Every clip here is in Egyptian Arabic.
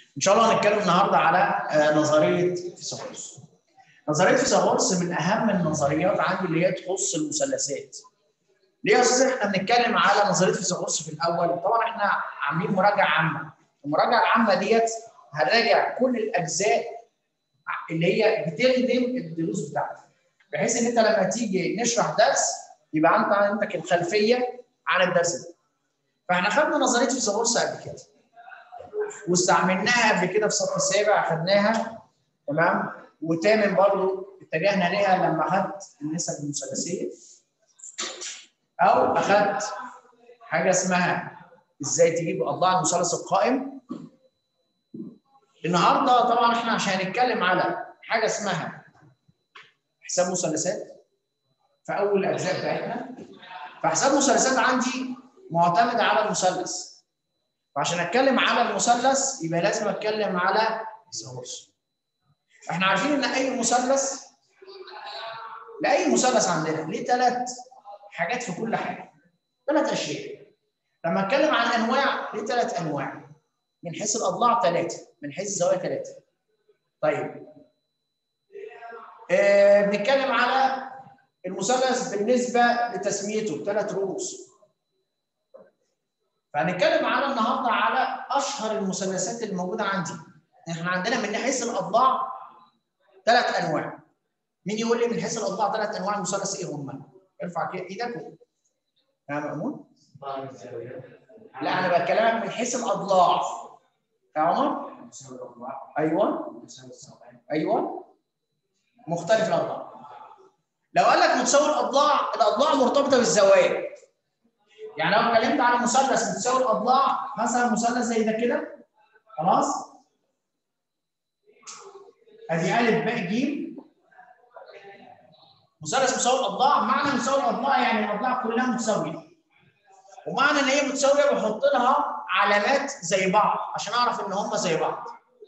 ان شاء الله هنتكلم النهارده على نظريه فيثاغورس. نظريه فيثاغورس من اهم النظريات عندي اللي هي تخص المثلثات. ليه يا استاذ احنا بنتكلم على نظريه فيثاغورس في الاول؟ طبعا احنا عاملين مراجعه عامه. المراجعه العامه ديت هنراجع كل الاجزاء اللي هي بتخدم الدروس بتاعتك. بحيث ان انت لما تيجي نشرح درس يبقى انت عندك الخلفيه عن الدرس ده. فاحنا خدنا نظريه فيثاغورس قبل كده. واستعملناها قبل كده في صف السابع اخذناها تمام وثامن برضه اتجهنا ليها لما اخذت النسب المثلثيه او اخذت حاجه اسمها ازاي تجيب اضلاع المثلث القائم النهارده طبعا احنا عشان هنتكلم على حاجه اسمها حساب مثلثات في اول الاجزاء بتاعتنا فحساب مثلثات عندي معتمد على المثلث فعشان اتكلم على المثلث يبقى لازم اتكلم على فيثاغورس. احنا عارفين ان اي مثلث لاي مثلث عندنا ليه ثلاث حاجات في كل حاجه. ثلاث اشياء. لما اتكلم عن انواع ليه ثلاث انواع. من حيث الاضلاع ثلاثه، من حيث الزوايا ثلاثه. طيب. آه بنتكلم على المثلث بالنسبه لتسميته ثلاث رؤوس. فهنتكلم على النهارده على اشهر المثلثات اللي موجوده عندي. احنا عندنا من حيث الاضلاع ثلاث انواع. مين يقول لي من حيث الاضلاع ثلاث انواع المثلث ايه هم؟ ارفع كده ايدك. يا مأمون؟ لا انا بكلمك من حيث الاضلاع. يا عمر؟ ايوه ايوه مختلف الاضلاع. لو قال لك متساوي الاضلاع، الاضلاع مرتبطه بالزوايا. يعني لو اتكلمت على مثلث متساوي الاضلاع مثلا مثلث زي ده كده خلاص ادي الف باء ج مثلث مساوي الاضلاع معنى مساوي الاضلاع يعني الاضلاع كلها متساويه ومعنى ان هي متساويه بحط لها علامات زي بعض عشان اعرف ان هم زي بعض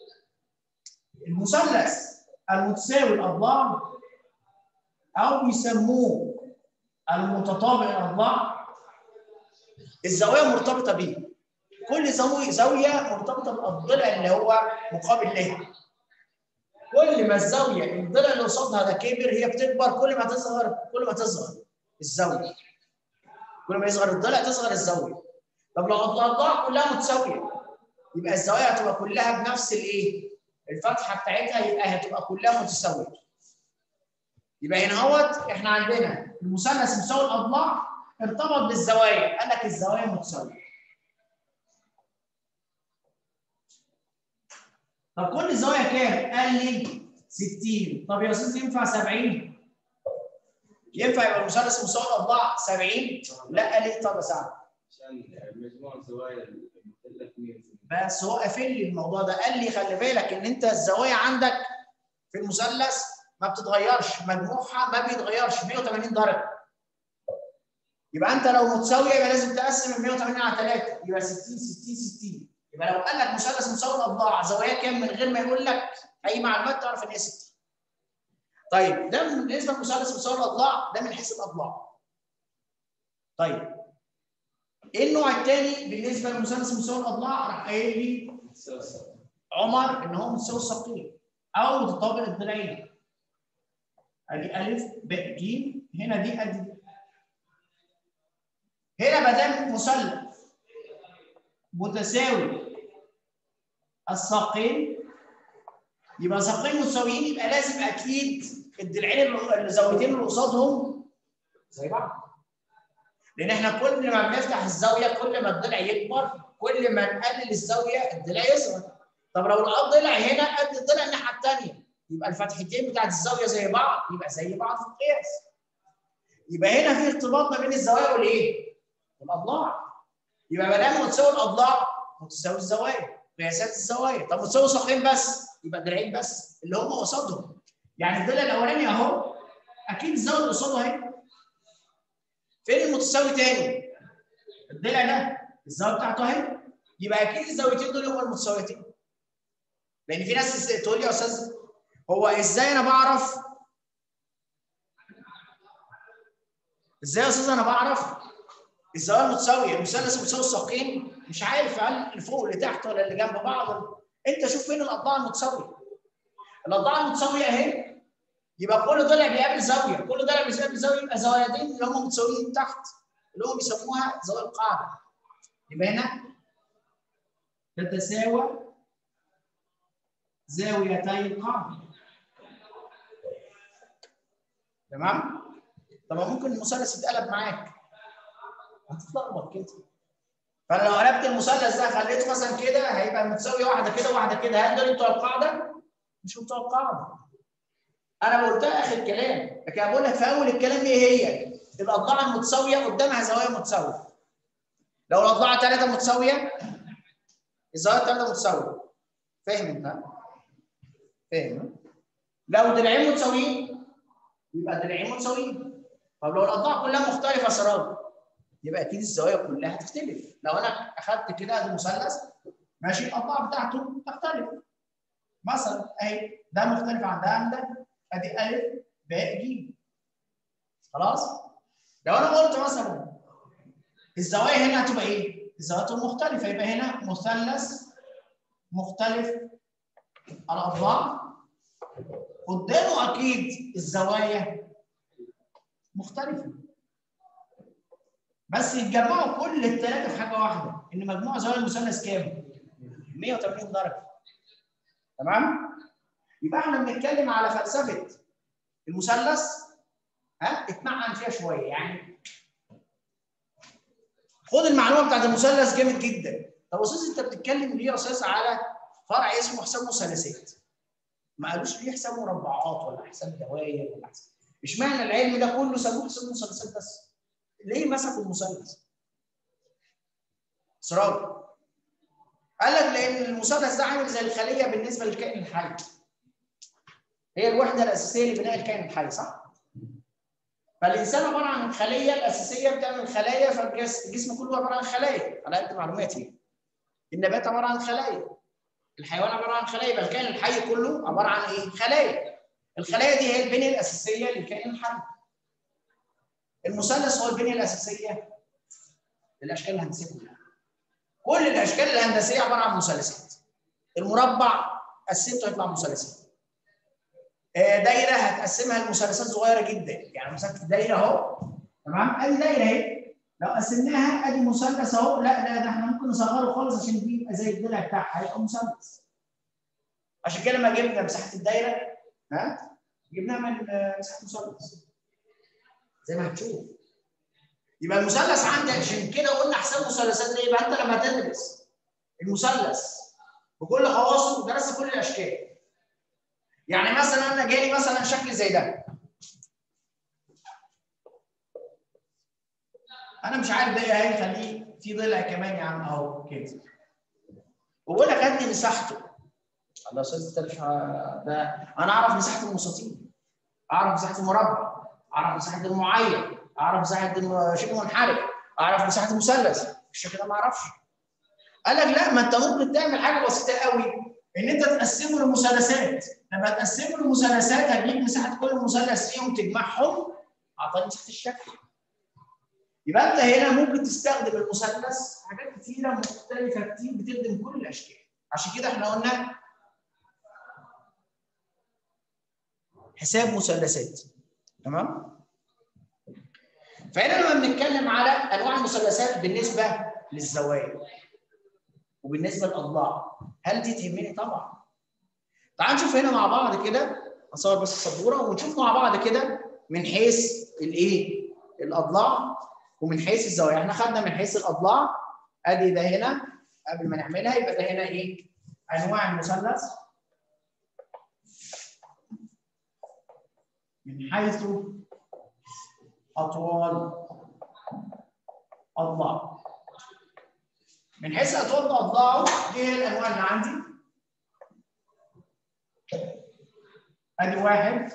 المثلث المتساوي الاضلاع او بيسموه المتطابق الاضلاع الزاويه مرتبطه بيه كل زاويه زاويه مرتبطه بالضلع اللي هو مقابل لها كل ما الزاويه الضلع اللي قصادها ده كبر هي بتكبر كل ما تصغر كل ما تصغر الزاويه كل ما يصغر الضلع تصغر الزاويه طب لو الاضلاع كلها متساويه يبقى الزوايا هتبقى كلها بنفس الايه الفتحه بتاعتها يبقى هتبقى كلها متساويه يبقى هنا اهوت احنا عندنا المثلث مساوي الاضلاع ارتبط بالزوايا قال لك الزوايا متساويه طب كل الزوايا كام؟ قال لي 60 طب يا استاذ ينفع 70 ينفع يبقى المثلث مساوي الاضلاع 70 لا قال لي طب يا سعد عشان مجموع الزوايا المثلث 100 بس هو قافل لي الموضوع ده قال لي خلي بالك ان انت الزوايا عندك في المثلث ما بتتغيرش مجموعها ما بيتغيرش 180 درجه يبقى انت لو متساويه يبقى لازم تقسم ال 180 على 3 يبقى 60 60 60 يبقى لو قال لك مثلث مساوي الاضلاع زواياه كام من غير ما يقول لك اي معلومات تعرف ان هي 60 طيب ده بالنسبه لمثلث مساوي الاضلاع ده من حيث الاضلاع طيب ايه النوع الثاني بالنسبه لمثلث مساوي الاضلاع راح قايل لي عمر ان هو متساوي الساقين او متطابق الضلعين ادي الف ب ج هنا دي ادي هنا ما دام مثلث متساوي الساقين يبقى ساقين متساويين يبقى لازم اكيد الضلعين الزاويتين اللي قصادهم زي بعض لان احنا كل ما بنفتح الزاويه كل ما الضلع يكبر كل ما نقلل الزاويه الضلع يصغر طب لو الضلع هنا قد الضلع الناحيه الثانيه يبقى الفتحتين بتاعت الزاويه زي بعض يبقى زي بعض في القياس يبقى هنا في ارتباط ما بين الزوايا والايه؟ الاضلاع يبقى ما دام متساوي الاضلاع متساوي الزوايا قياسات الزوايا طب متساوي ساقين بس يبقى دراعين بس اللي هم قصادهم يعني الضلع الاولاني اهو اكيد الزاويه اللي قصاده اهي فين المتساوي تاني؟ الضلع ده الزاويه بتاعته اهي يبقى اكيد الزاويتين دول هم المتساويتين لان في ناس تقول لي يا استاذ هو ازاي انا بعرف ازاي يا استاذ انا بعرف الزوايا متساويه المثلث متساوي الساقين مش عارف هل اللي فوق اللي تحت ولا اللي جنب بعض انت شوف فين الاضلاع المتساويه الاضلاع المتساويه اهي يبقى كل ضلع بيقابل زاويه كل ضلع بيقابل زاويه يبقى زوايدين اللي هم متساويين تحت اللي هم بيسموها زوايا القاعده يبقى هنا تتساوى زاويتي القاعده تمام طب ممكن المثلث يتقلب معاك هتتلخبط كده فانا لو قلبت المثلث ده خليته مثلا كده هيبقى متساوي واحده كده وواحده كده هل دول بتوع القاعده؟ مش بتوع القاعده انا قلتها اخر كلام لكن بقول لك في اول الكلام ايه هي؟ الاضلاع المتساويه قدامها زوايا متساويه لو الاضلاع ثلاثه متساويه الزوايا الثلاثه متساويه فاهم انت؟ فاهم؟ لو ضلعين متساويين يبقى ضلعين متساويين طب لو الاضلاع كلها مختلفه سراوي يبقى اكيد الزوايا كلها هتختلف لو انا اخدت كده ادي مثلث ماشي الاضلاع بتاعته تختلف مثلا اهي ده مختلف عن ده عن ده ادي الف باء ج خلاص لو انا قلت مثلا الزوايا هنا هتبقى ايه الزوايا مختلفه يبقى هنا مثلث مختلف الاضلاع قدامه اكيد الزوايا مختلفه بس يتجمعوا كل الثلاثه في حاجه واحده ان مجموع زوايا المثلث كام 180 درجه تمام يبقى احنا بنتكلم على فلسفه المثلث ها اتمعن فيها شويه يعني خد المعلومه بتاعت المثلث جامد جدا طب يا استاذ انت بتتكلم ليه يا استاذ على فرع اسمه حساب مثلثات ما قالوش ليه حساب مربعات ولا حساب دوائر ولا حساب اشمعنى العلم ده كله سموه حساب مثلثات بس ليه مسكوا المثلث سراج قال لك لان المثلث ده عامل زي الخليه بالنسبه للكائن الحي هي الوحده الاساسيه لبناء الكائن الحي صح فالانسان عباره عن الخليه الاساسيه بتعمل خلايا فالجسم كله عباره عن خلايا على قد معلوماتي النبات عباره عن خلايا الحيوان عباره عن خلايا يبقى الكائن الحي كله عباره عن ايه خلايا الخلايا دي هي البنيه الاساسيه للكائن الحي المثلث هو البنيه الاساسيه للاشكال الهندسيه كلها كل الاشكال الهندسيه عباره عن مثلثات المربع قسمته يطلع مثلثات دايره هتقسمها لمثلثات صغيره جدا يعني مسكت دايره اهو تمام ادي دايره اهي لو قسمناها ادي مثلث اهو لا لا ده احنا ممكن نصغره خالص عشان دي يبقى زي الضلع بتاعها هيبقى مثلث عشان كده لما جبنا مساحه الدايره ها جبناها من مساحه مثلث زي ما هتشوف يبقى المثلث عندك عشان كده قلنا حساب مثلثات ليه؟ يبقى انت لما تدرس المثلث بكل خواصه درست كل الاشكال. يعني مثلا انا جالي مثلا شكل زي ده. انا مش عارف ده ايه هيخليه في ضلع كمان يا عم اهو كده. وبقول لك هات لي مساحته. الله استاذ انت مش ده انا اعرف مساحه المستطيل. اعرف مساحه المربع. اعرف مساحه المعين. اعرف مساحه شبه منحرف اعرف مساحه المثلث الشكل ده ما اعرفش قال لك لا ما انت ممكن تعمل حاجه بسيطه قوي ان انت تقسمه لمثلثات لما تقسمه لمثلثات هتجيب مساحه كل مثلث فيهم تجمعهم اعطاني مساحه الشكل يبقى انت هنا ممكن تستخدم المثلث حاجات كتيره مختلفه كتير بتخدم كل الاشكال عشان كده احنا قلنا حساب مثلثات تمام فهنا لما بنتكلم على انواع المثلثات بالنسبه للزوايا وبالنسبه للاضلاع هل دي تهمني طبعا تعال نشوف هنا مع بعض كده اصور بس السبوره ونشوف مع بعض كده من حيث الايه الاضلاع ومن حيث الزوايا احنا خدنا من حيث الاضلاع ادي ده هنا قبل ما نعملها يبقى ده هنا ايه انواع المثلث من حيث اطوال اضلاع من حيث اطوال اضلاعه ايه هي الانواع اللي عندي ادي واحد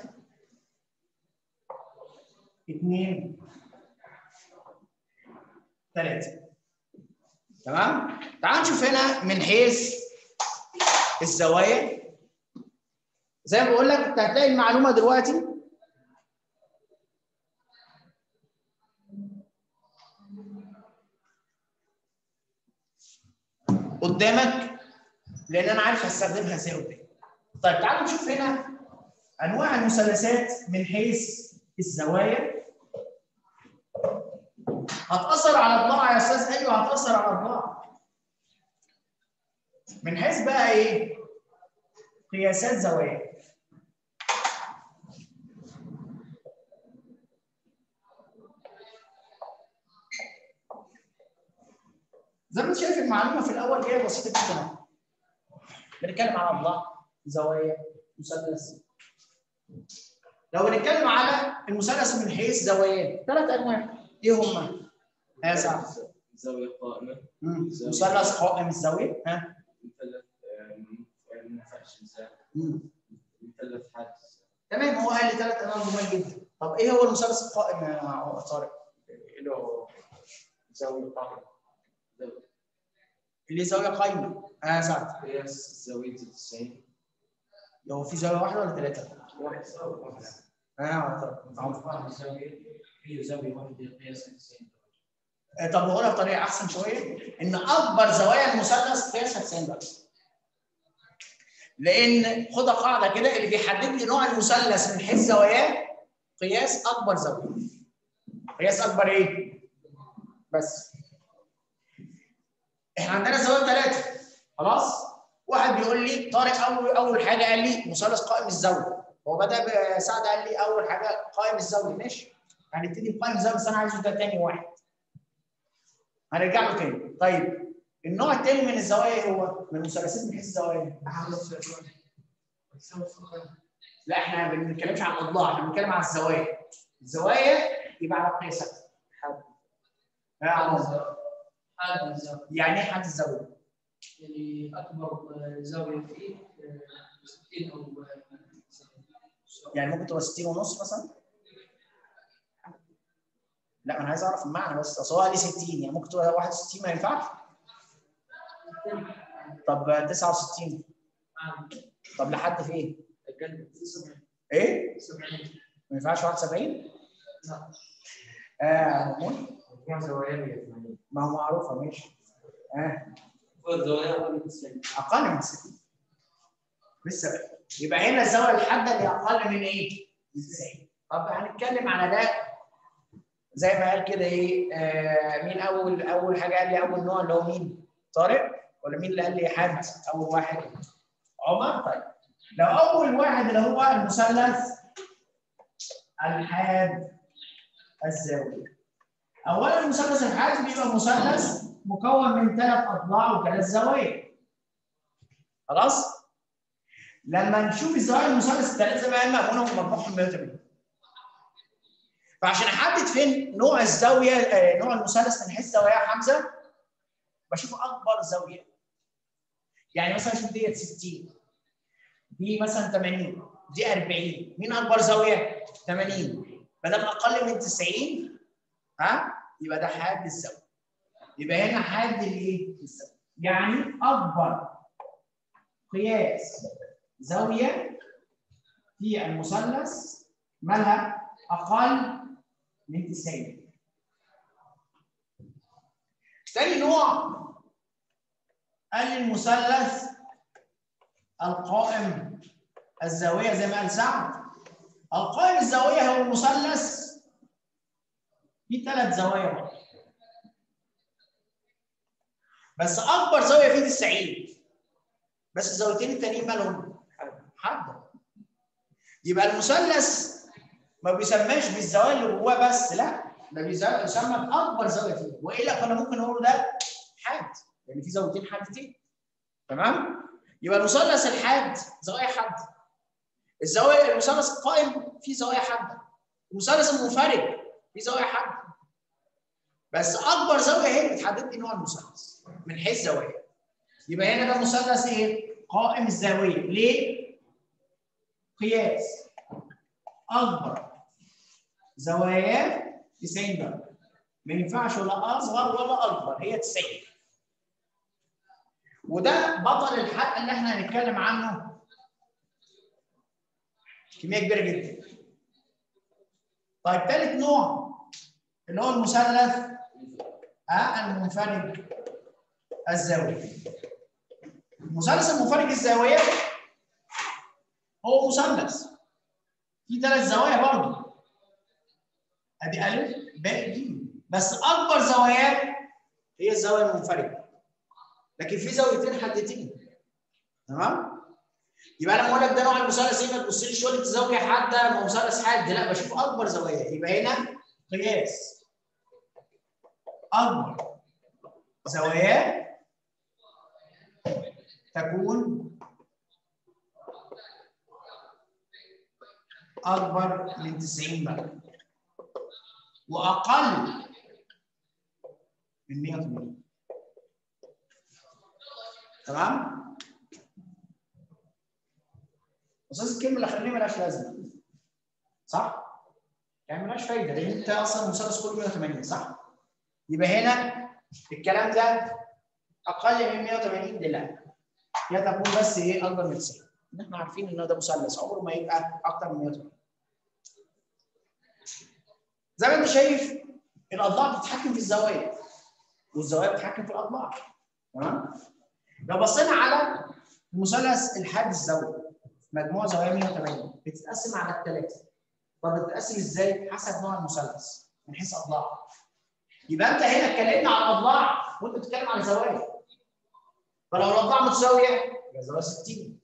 اثنين ثلاثة تمام تعال نشوف هنا من حيث الزوايا زي ما بقول لك انت هتلاقي المعلومه دلوقتي قدامك لان انا عارف هستخدمها ازاي قدام طيب تعالوا نشوف هنا انواع المثلثات من حيث الزوايا هتاثر على الضلع يا استاذ ايوه هتاثر على الضلع من حيث بقى ايه قياسات زوايا زي ما انت شايف المعلومه في الاول جايه بسيطه جدا اهو. بنتكلم على اضلاع زوايا مثلث لو بنتكلم على المثلث من حيث زواياه ثلاث انواع ايه هم؟ يا سعد زاوية قائمة مم. مثلث قائم الزاويه ها مثلث آم، منفعش ازاي مم. مثلث حادث تمام هو قال لي ثلاث انواع مهمه جدا طب ايه هو المثلث القائم يا طارق؟ له زاويه قائمه زاوية اللي زاويه قايمه اه سعد قياس زاوية 90 هو في زاويه واحده ولا ثلاثه؟ واحد زاوية اه يا طارق واحد زاوية هي زاوية واحدة قياس 90 آه، طب نقولها بطريقه احسن شويه ان اكبر زوايا المثلث قياسها 90 درجه لان خدها قاعده كده اللي بيحدد لي نوع المثلث من حيث زواياه قياس اكبر زاويه قياس اكبر ايه بس احنا عندنا زوايا ثلاثه خلاص واحد بيقول لي طارق اول اول حاجه قال لي مثلث قائم الزاويه هو بدا بسعد قال لي اول حاجه قائم الزاويه ماشي هنبتدي بقائم الزاويه بس انا عايزه ده تاني واحد هنرجع له تاني طيب النوع التاني من الزوايا ايه هو؟ من المثلثات من حيث الزوايا لا احنا ما بنتكلمش عن الاضلاع احنا بنتكلم عن الزوايا الزوايا يبقى على قياسات حد يا عمر حاد الزاوية يعني ايه حد الزاويه؟ يعني أكبر زاوية فيه آه، 60 أو آه، يعني ممكن تبقى 60 ونص مثلا؟ لا انا عايز اعرف المعنى بس اصل هو قال لي 60 يعني ممكن تبقى 61 ما ينفعش؟ طب 69 عام طب لحد فين؟ كان 70 ايه؟ 70 ما ينفعش 71 لا اه ممكن كم زوايا 180 ما هو معروفه ماشي اه والزوايا أقل من 90 اقل من 60 لسه بقى. يبقى هنا الزاويه الحاده اللي اقل من ايه؟ 90 طب هنتكلم على ده زي ما قال كده ايه آه مين اول اول حاجه قال لي اول نوع اللي هو مين؟ طارق ولا مين اللي قال لي حد اول واحد؟ عمر طيب لو اول واحد اللي هو المثلث الحاد الزاويه اولا المثلث الحاد بيبقى مثلث مكون من ثلاث اضلاع وثلاث زوايا خلاص لما نشوف الزوايا المثلث الثلاث زي ما قال مأمونة ومربوحهم 180 فعشان احدد فين نوع الزاويه آه، نوع المثلث من حيث زوايا حمزه بشوف اكبر زاويه يعني مثلا شوف ديت 60 دي مثلا 80 دي 40 مين اكبر زاويه 80 ما دام اقل من 90 ها يبقى ده حاد الزاويه يبقى هنا حاد الايه الزاويه يعني اكبر قياس زاويه في المثلث مالها اقل من 90 تاني نوع قال لي المثلث القائم الزاويه زي ما قال سعد القائم الزاويه هو المثلث فيه ثلاث زوايا برضه. بس اكبر زاويه فيه 90 بس الزاويتين التانيين مالهم حاده يبقى المثلث ما بيسماش بالزوايا اللي جواه بس لا ده بيز- بيسمى باكبر زاويه فيه والا كنا ممكن نقول ده حاد لان في زاويتين حادتين تمام يبقى المثلث الحاد زوايا حاده الزوايا المثلث القائم فيه زوايا حاده المثلث المنفرد فيه زوايا حاده بس اكبر زاويه هي اللي بتحدد لي نوع المثلث من حيث زوايا يبقى هنا ده مثلث ايه قائم الزاويه ليه قياس اكبر زواياه 90 درجه ما ينفعش ولا اصغر ولا اكبر هي 90 وده بطل الحق اللي احنا هنتكلم عنه كميه كبيره جدا طيب ثالث نوع اللي هو المثلث ها المنفرد الزاويه مثلث المنفرج الزاويه هو مثلث في ثلاث زوايا برضه ادي الف ب ج بس اكبر زواياه هي الزاويه المنفرجه لكن في زاويتين حدتين تمام يبقى انا بقول لك ده نوع المثلث ايه ما تبصليش تقول لي زاويه حاده ما هو مثلث حاد لا بشوف اكبر زوايا يبقى هنا قياس اكبر زواياه تكون اكبر من 90 بقى واقل من 180 تمام اساس الكلمه اللي اخرانيه ملهاش لازمه صح يعني ملهاش فايده لان انت اصلا المثلث كله 180 صح يبقى هنا الكلام ده اقل من 180 دي لا هي تكون بس ايه اكبر من 90 ان احنا عارفين ان ده مثلث عمره ما يبقى اكتر من 180 زي ما انت شايف الاضلاع بتتحكم في الزوايا والزوايا بتتحكم في الاضلاع تمام لو بصينا على المثلث الحاد الزاويه مجموع زوايا 180 بتتقسم على الثلاثه طب بتتقسم ازاي حسب نوع المثلث من حيث اضلاع يبقى انت هنا اتكلمنا عن اضلاع وانت بتتكلم عن زوايا فلو الاضلاع متساويه يبقى زاويه 60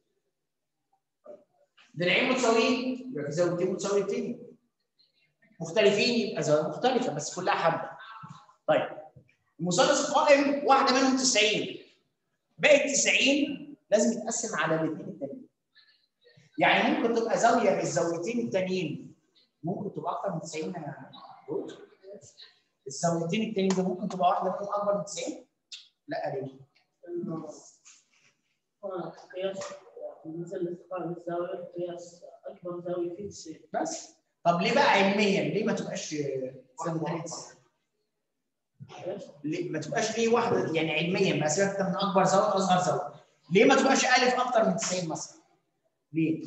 ضلعين متساويين يبقى في زاويتين متساويتين مختلفين يبقى زاويه مختلفه بس كلها حبه طيب المثلث القائم واحده منهم 90 باقي 90 لازم يتقسم على الاثنين التانيين يعني ممكن تبقى زاويه من الزاويتين التانيين ممكن تبقى اكتر من 90 دول الزاويتين التانيين دول ممكن تبقى واحده منهم اكبر من 90 لا ليه؟ انه هناك قياس مثلث قائم الزاويه قياس اكبر زاويه فيه تصير بس طب ليه بقى علميا ليه ما تبقاش زاويتين ليه ما تبقاش ليه واحده يعني علميا بقى سيبك من اكبر زاويه اصغر زاويه ليه ما تبقاش الف اكتر من 90 مثلا؟ ليه؟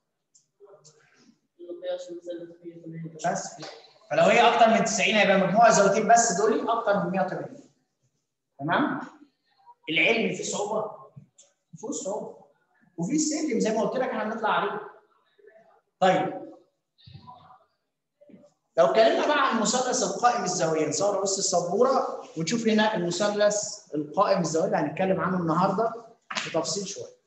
انه قياس المثلث فيه 80 بس فلو هي اكتر من 90 هيبقى مجموع الزاويتين بس دول اكتر من 180 تمام؟ العلم فيه صعوبه فيه صعوبه وفي سلم زي ما قلت لك احنا هنطلع عليه طيب لو اتكلمنا بقى عن المثلث القائم الزاويه نصور بس السبوره ونشوف هنا المثلث القائم الزاويه اللي هنتكلم عنه النهارده بتفصيل شويه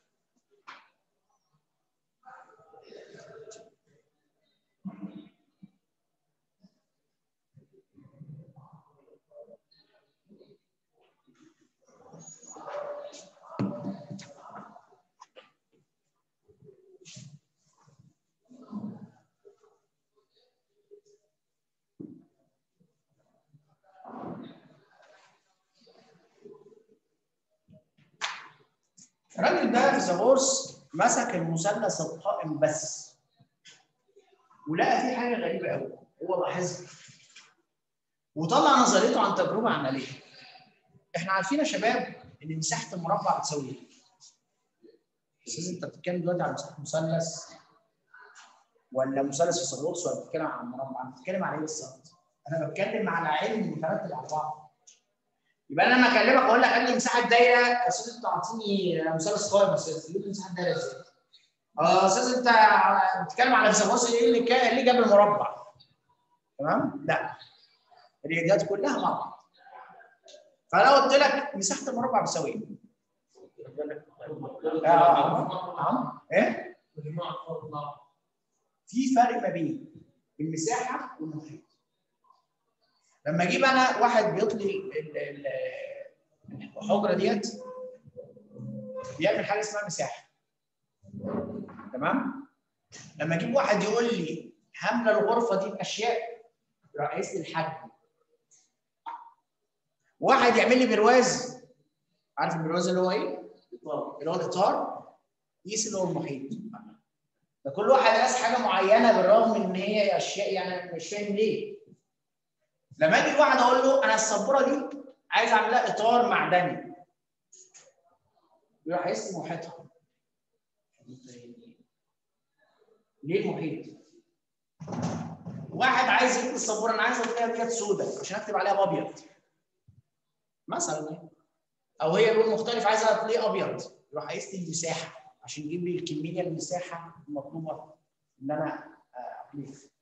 الراجل ده فيثاغورس مسك المثلث القائم بس ولقى فيه حاجه غريبه قوي هو لاحظها وطلع نظريته عن تجربه عمليه احنا عارفين يا شباب ان مساحه المربع بتساوي ايه؟ استاذ انت بتتكلم دلوقتي عن مساحه مثلث ولا مثلث فيثاغورس ولا بتتكلم عن مربع؟ بتتكلم عن ايه بالظبط؟ انا بتكلم على علم مترتب على بعض يبقى انا لما اكلمك اقول لك قال لي مساحه دايره يا استاذ انت اعطيني مثلث قائم يا استاذ تقول لي مساحه دايره ازاي؟ اه يا استاذ انت بتتكلم على فيثاغورس ايه اللي كا- إيه اللي جاب المربع؟ تمام؟ لا الرياضيات كلها مع بعض فلو قلت لك مساحه المربع بتساوي ايه؟ آه، آه، آه. ايه؟ مجموعه اضلاع في فرق ما بين المساحه والمحيط لما اجيب انا واحد بيطلي ال- ال- الحجره ديت بيعمل حاجه اسمها مساحه تمام لما اجيب واحد يقول لي هملى الغرفه دي باشياء يروح قايس لي الحجم واحد يعمل لي برواز عارف البرواز اللي هو ايه؟ اللي هو الاطار يقيس اللي هو المحيط ده كل واحد قاس حاجه معينه بالرغم ان هي اشياء يعني أنا مش فاهم ليه لما اجي واحد اقول له انا السبوره دي عايز اعمل لها اطار معدني يروح يقيس لي محيطها ليه المحيط؟ واحد عايز يكتب السبوره انا عايز اخليها ديت سوداء عشان اكتب عليها بابيض مثلا يعني. او هي لون مختلف عايز اخليه ابيض يروح قايس لي المساحه عشان يجيب لي الكميه المساحه المطلوبه ان انا ابليف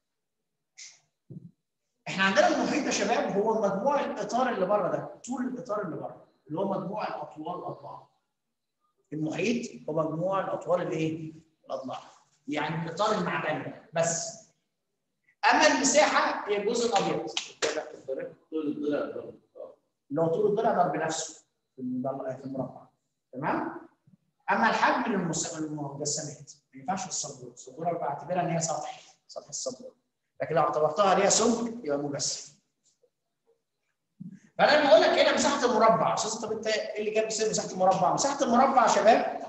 احنا عندنا المحيط يا شباب هو مجموع الاطار اللي بره ده طول الاطار اللي بره اللي هو مجموع الاطوال الاضلاع المحيط هو مجموع الاطوال الايه الاضلاع يعني الاطار المعدني ده بس اما المساحه هي الجزء الابيض طول الضلع ضرب. اللي هو طول الضلع ضرب نفسه في المضل- في المربع تمام اما الحجم للمس- للمجسمات ما ينفعش السبوره السبوره بعتبرها ان هي سطح سطح السبوره لكن لو اعتبرتها ليها سمك يبقى مجسم فانا لما اقول لك هنا مساحه المربع استاذ طب انت ايه اللي جاب سر مساحه المربع مساحه المربع يا شباب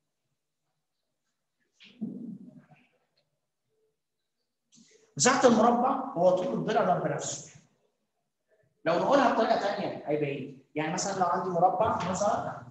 مساحه المربع هو طول الضلع ضرب نفسه لو نقولها بطريقه ثانيه هيبقى ايه؟ يعني مثلا لو عندي مربع مثلا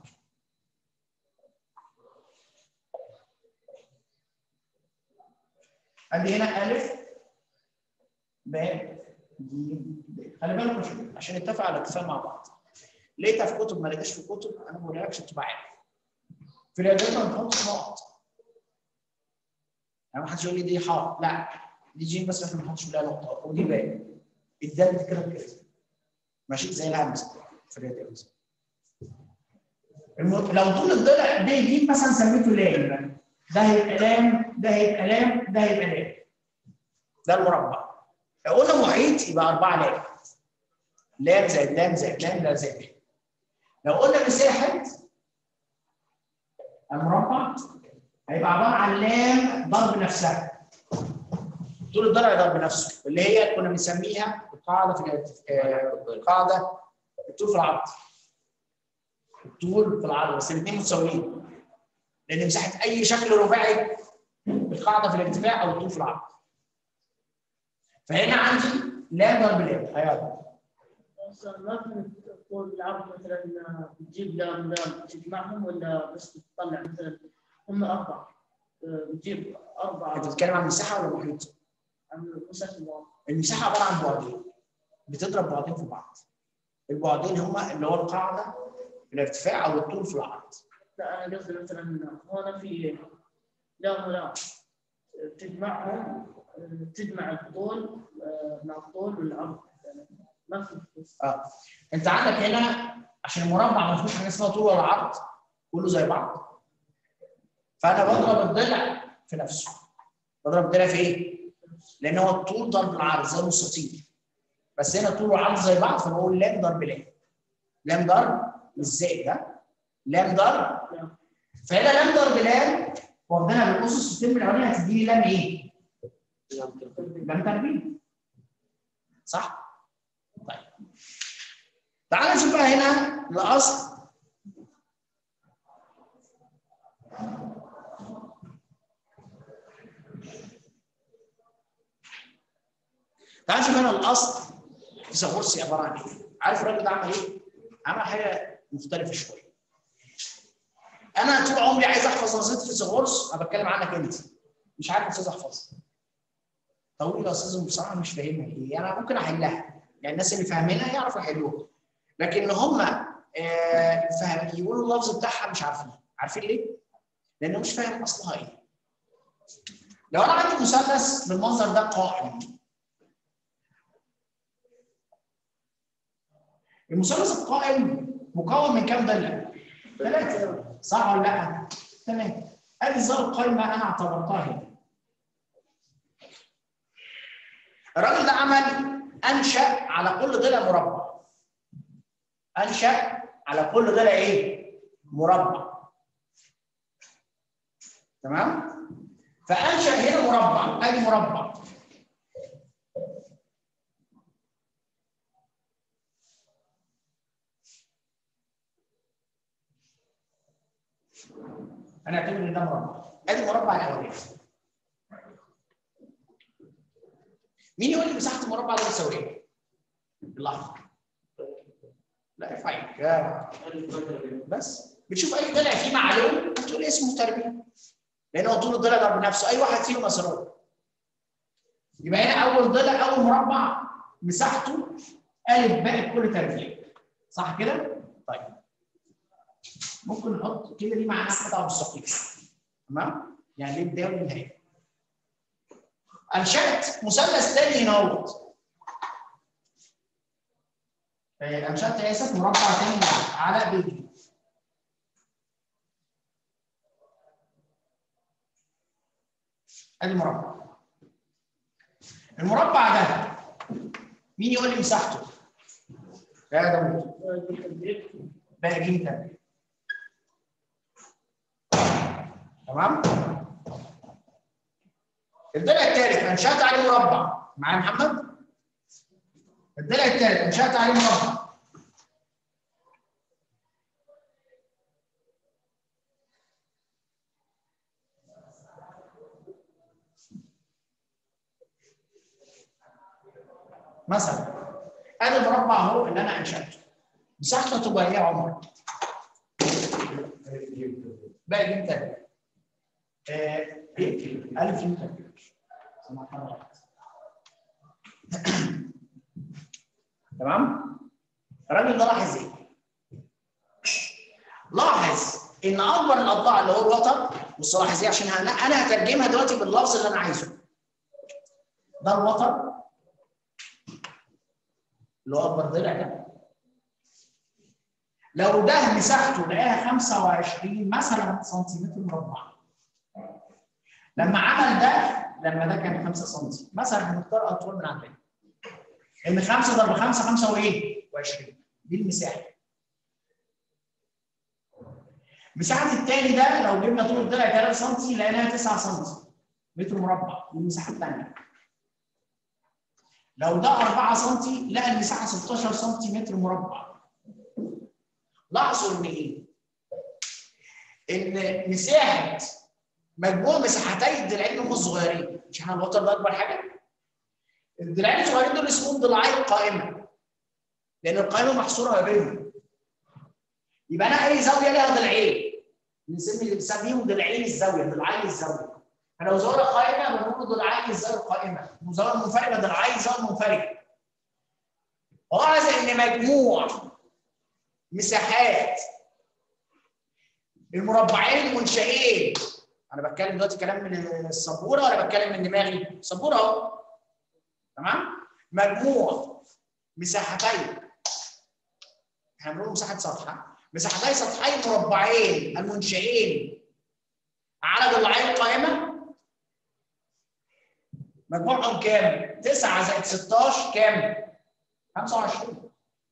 عندي هنا الف ب ج د خلي بالك مش عشان نتفق على اتفاق مع بعض لقيتها في كتب ما لقيتهاش في كتب انا ما بقولهاش عشان تبقى عارف في الرياضيات ما بنحطش نقط يعني ما حدش يقول لي دي حاء لا دي جيم بس احنا ما بنحطش فيها نقطه ودي باء الدال دي كده كده ماشي زي الهمزه في الرياضيات الم... لو طول الضلع ده يجيب مثلا سميته لام ده هيبقى لام ده هيبقى لام ده هيبقى لام ده المربع لو قلنا محيط يبقى أربعة لام لام زائد لام زائد لام لا زائد لام لو قلنا مساحة المربع هيبقى عبارة عن لام ضرب نفسها طول الضلع ضرب نفسه اللي هي كنا بنسميها القاعدة في الارتف- آه، القاعدة الطول في العرض الطول في العرض بس الاثنين متساويين لان مساحه اي شكل رباعي القاعده في الارتفاع او الطول في العرض فهنا عندي لام ضرب لام هيلا بس ما كنت تقول العرض مثلا بتجيب لام لام تجمعهم ولا بس تطلع مثلا هم اربع آه، بتجيب اربعه انت بتتكلم عن مساحه ولا محيط؟ عن مساحه الواقع المساحه عباره عن بعدين بتضرب بعدين في بعض البعدين هما اللي هو القاعده في الارتفاع او الطول في العرض لا انا قصدي مثلا هنا في لام ولام تجمعهم آه، تجمع الطول آه، مع الطول والعرض يعني ما في بس. اه انت عندك هنا عشان المربع ما فيهوش حاجه اسمها طول ولا عرض كله زي بعض فانا بضرب الضلع في نفسه بضرب الضلع في ايه؟ لان هو الطول ضرب العرض زي المستطيل بس هنا طول وعرض زي بعض فبقول لام ضرب لام لام ضرب مش زائد ده لام ضرب فهنا لام ضرب لام واخدينها بالاسس الترم الاولاني هتديني لام ايه؟ لام تربيع صح؟ طيب تعال نشوف بقى هنا الاصل تعال نشوف هنا الاصل فيثاغورس عباره عن ايه؟ عارف الراجل ده عمل ايه؟ عمل حاجه مختلفه شويه. انا طول عمري عايز احفظ نظريه فيثاغورس انا بتكلم عنك انت مش عارف استاذ احفظها. طويله يا استاذ بصراحه مش فاهمها ايه انا ممكن احلها يعني الناس اللي فاهمينها يعرفوا يحلوها لكن هم آه فاهم يقولوا اللفظ بتاعها مش عارفين عارفين ليه؟ لانه مش فاهم اصلها ايه. لو انا عندي مثلث بالمنظر ده قائم المثلث القائم مكون من كام ضلع؟ ثلاثة صح ولا لا؟ تمام ادي الزاوية القائمة انا اعتبرتها هنا. الراجل ده عمل انشأ على كل ضلع مربع. انشأ على كل ضلع ايه؟ مربع. تمام؟ فانشأ هنا مربع ادي مربع. انا اعتبر ان ده مربع ادي مربع الاولاني مين يقول لي مساحه المربع ده بتساوي ايه؟ الاحمر لا ارفع ايدك يا بس بتشوف اي ضلع فيه معلوم هتقول اسمه تربيع لان هو طول الضلع ضرب نفسه اي واحد فيهم مسروق يبقى هنا اول ضلع اول مربع مساحته الف باء كل تربيع صح كده؟ طيب ممكن نحط الكلمه دي معناها احمد عبد الصقيق تمام يعني ليه بدايه ونهايه انشات مثلث تاني هنا اهوت آه، انشات اسف مربع تاني على بيجي ادي مربع المربع ده مين يقول لي مساحته؟ يا داوود بقى جيم تاني تمام الضلع الثالث انشات عليه مربع معايا محمد الضلع الثالث انشات عليه مربع مثلا ادي المربع اهو اللي انا انشاته مساحته تبقى ايه يا عمر؟ بقى جيم تاني آه، ايه الف جيم تاني سمعت مرة واحدة. تمام الراجل ده لاحظ ايه لاحظ ان اكبر الاضلاع اللي هو الوتر بص لاحظ ايه عشان انا انا هترجمها دلوقتي باللفظ اللي انا عايزه ده الوتر اللي هو اكبر ضلع ده لو ده مساحته لقاها 25 مثلا سنتيمتر مربع لما عمل ده لما ده كان 5 سم مثلا هنختار اطول من عندنا ان 5 ضرب 5 5 وايه؟ و20 دي المساحه مساحه التاني ده لو جبنا طول الضلع 3 سم لقيناها 9 سم متر مربع دي المساحه الثانيه لو ده 4 سم لقى المساحه 16 سم متر مربع لاحظوا ان ايه؟ ان مساحه مجموع مساحتي الضلعين هم الصغيرين مش احنا الوتر ده اكبر حاجه؟ الضلعين الصغيرين دول اسمهم ضلعي القائمه لان القائمه محصوره ما بينهم يبقى انا اي زاويه لها ضلعين بنسمي بنسميهم ضلعين الزاويه ضلعين الزاويه فلو زاويه قائمه بنقول ضلعين الزاويه القائمه وزاويه منفرده ضلعين زاويه منفرده ولاحظ ان مجموع مساحات المربعين المنشئين انا بتكلم دلوقتي كلام من السبوره ولا بتكلم من دماغي؟ سبوره اهو تمام؟ مجموع مساحتين احنا بنقول مساحه سطح مساحتي سطحي مربعين المنشئين على ضلعين القائمه مجموعهم كام؟ 9 زائد 16 كام؟ 25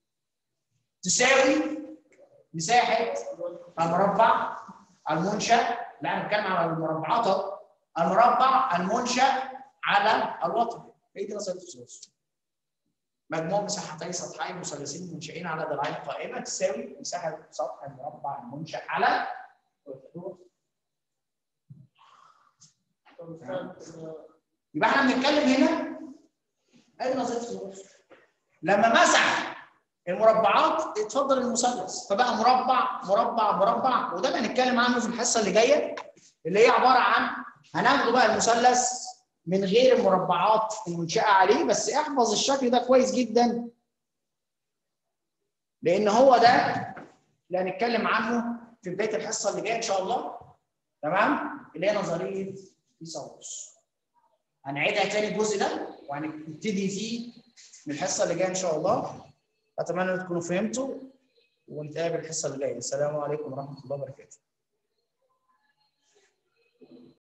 تساوي مساحه المربع المنشأ لا انا بتكلم على المربعات اهو المربع المنشأ على الوتر هي دي نظريه الثلث مجموع مساحتي سطحي مثلثين منشئين على ضلعين قائمه تساوي مساحه سطح المربع المنشأ على يبقى احنا بنتكلم هنا ادي نظريه الثلث لما مسح المربعات اتفضل المثلث فبقى مربع مربع مربع وده هنتكلم عنه في الحصه اللي جايه اللي هي عباره عن هناخده بقى المثلث من غير المربعات المنشاه عليه بس احفظ الشكل ده كويس جدا لان هو ده اللي هنتكلم عنه في بدايه الحصه اللي جايه ان شاء الله تمام اللي هي نظريه فيثاغورس هنعيدها تاني الجزء ده وهنبتدي فيه من الحصه اللي جايه ان شاء الله اتمنى ان تكونوا فهمتوا ونتقابل الحصه اللي جايه السلام عليكم ورحمه الله وبركاته